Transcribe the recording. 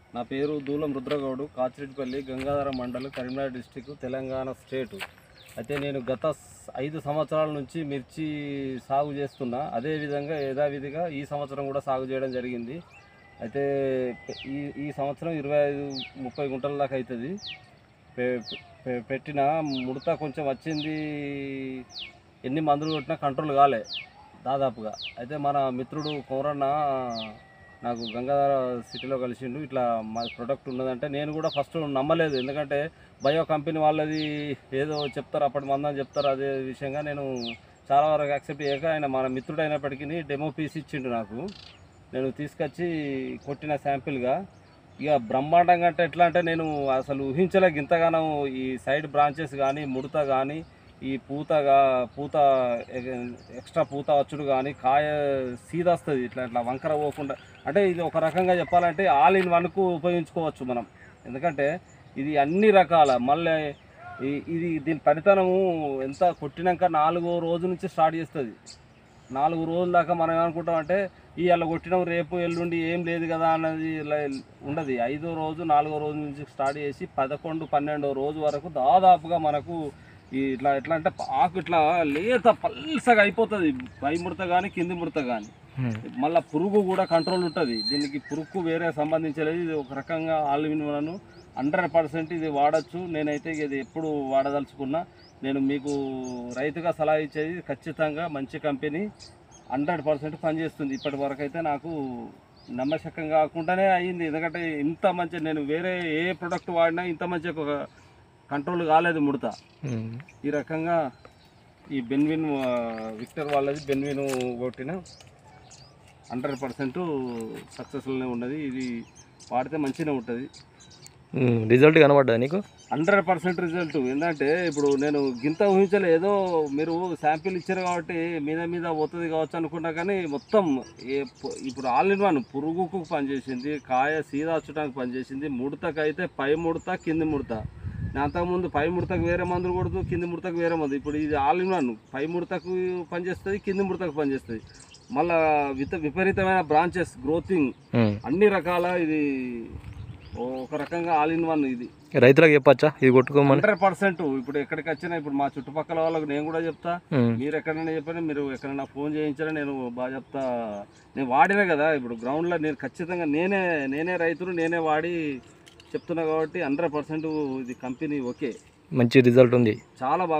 నా పేరు దూలం రుద్రగౌడు కాచిరెడ్డిపల్లి గంగాధర మండలం కరీంనగర్ డిస్టిక్ తెలంగాణ స్టేటు అయితే నేను గత స- ఐదు సంవత్సరాల నుంచి మిర్చి సాగు చేస్తున్నా అదేవిధంగా యథావిధిగా ఈ సంవత్సరం కూడా సాగు చేయడం జరిగింది అయితే పె- ఈ ఈ సంవత్సరం ఇరవై ఐదు ముప్పై గుంటల దాకా అవుతుంది పె- పె- పెట్టిన ముడత కొంచెం వచ్చింది ఎన్ని మందులు కొట్టినా కంట్రోల్ కాలే దాదాపుగా అయితే మన మిత్రుడు కోరన్న నాకు గంగాధర సిటీలో కలిసిండు ఇట్లా మా ప్రొడక్ట్ ఉన్నదంటే నేను కూడా ఫస్ట్ నమ్మలేదు ఎందుకంటే బయో కంపెనీ వాళ్ళది ఏదో చెప్తారు అప్పటి మందని చెప్తారు అదే విషయంగా నేను చాలా వరకు యాక్సెప్ట్ చేయక ఆయన మన మిత్రుడు అయినప్పటికీ డెమో పీస్ ఇచ్చిండు నాకు నేను తీసుకొచ్చి కొట్టిన శాంపిల్గా ఇక బ్రహ్మాండంగా అంటే ఎట్లా అంటే నేను అసలు ఊహించలేక ఇంతగానో ఈ సైడ్ బ్రాంచెస్ కానీ ముడత కానీ ఈ పూతగా పూత ఎగ- ఎక్స్ట్రా పూత వచ్చుడు కానీ కాయ సీదొస్తుంది ఇట్లా ఇట్లా వంకర పోకుండా అంటే ఇది ఒక రకంగా చెప్పాలంటే ఆల్ ఇన్ వన్కు ఉపయోగించుకోవచ్చు మనం ఎందుకంటే ఇది అన్ని రకాల మళ్ళీ ఈ- ఇది దీని పనితనము ఎంత కొట్టినాక నాలుగో రోజు నుంచి స్టార్ట్ చేస్తుంది నాలుగు రోజుల దాకా మనం ఏమనుకుంటాం అంటే ఇవాళ కొట్టినాం రేపు ఎల్లుండి ఏం లేదు కదా అన్నది ఇలా ఉండదు ఐదో రోజు నాలుగో రోజు నుంచి స్టార్ట్ చేసి పదకొండు పన్నెండో రోజు వరకు దాదాపుగా మనకు ఈ ఇట్లా ఎట్లా అంటే ఆకు ఇట్లా లేత పల్సగా అయిపోతుంది పై ముడత కానీ కింది ముడత కానీ మళ్ళీ పురుగు కూడా కంట్రోల్ ఉంటుంది దీనికి పురుగుకు వేరే సంబంధించలేదు ఇది ఒక రకంగా ఆల్విన్లను హండ్రెడ్ పర్సెంట్ ఇది వాడచ్చు నేనైతే ఇది ఎప్పుడు వాడదలుచుకున్నా నేను మీకు రైతుగా సలహా ఇచ్చేది ఖచ్చితంగా మంచి కంపెనీ హండ్రెడ్ పర్సెంట్ పనిచేస్తుంది ఇప్పటి వరకు అయితే నాకు నమ్మశకం కాకుండానే అయ్యింది ఎందుకంటే ఇంత మంచి నేను వేరే ఏ ప్రొడక్ట్ వాడినా ఇంత మంచి ఒక కంట్రోల్ కాలేదు ముడత ఈ రకంగా ఈ బెన్విన్ ఆ, విక్టర్ వాళ్ళది బెన్విన్ కొట్టిన హండ్రెడ్ పర్సెంట్ సక్సెస్ఫుల్నే ఉన్నది ఇది వాడితే మంచిగా ఉంటుంది రిజల్ట్ కనబడ్డా నీకు హండ్రెడ్ పర్సెంట్ రిజల్ట్ ఏంటంటే ఇప్పుడు నేను గింత ఊహించలే ఏదో మీరు శాంపిల్ ఇచ్చారు కాబట్టి మీద మీద పోతుంది కావచ్చు అనుకున్నా కానీ మొత్తం ఏ పు- ఇప్పుడు ఆల్ ఇన్ వన్ పురుగుకు పనిచేసింది కాయ సీదాచడానికి పనిచేసింది ముడతకు అయితే పై ముడత కింది ముడత నేను అంతకుముందు పై ముడతకు వేరే మందులు కొడుతూ కింది ముడతకు వేరే మందు ఇప్పుడు ఇది ఆల్ ఇన్ వన్ పై ముడతకు పనిచేస్తుంది కింది ముడతకు పనిచేస్తుంది మళ్ళా విత విపరీతమైన బ్రాంచెస్ గ్రోతింగ్ అన్ని రకాల ఇది ఒక రకంగా ఆల్ ఇన్ వన్ ఇది రైతులకు చెప్పచ్చా ఇది కొట్టుకోమని హండ్రెడ్ పర్సెంట్ ఇప్పుడు ఎక్కడికి వచ్చినా ఇప్పుడు మా చుట్టుపక్కల వాళ్ళకి నేను కూడా చెప్తా మీరు ఎక్కడైనా చెప్పండి మీరు ఎక్కడైనా ఫోన్ చేయించారా నేను బాగా చెప్తా నేను వాడినా కదా ఇప్పుడు గ్రౌండ్లో నేను ఖచ్చితంగా నేనే నేనే రైతులు నేనే వాడి చెప్తున్నా కాబట్టి హండ్రెడ్ పర్సెంట్ ఇది కంపెనీ ఓకే మంచి రిజల్ట్ ఉంది చాలా బాగా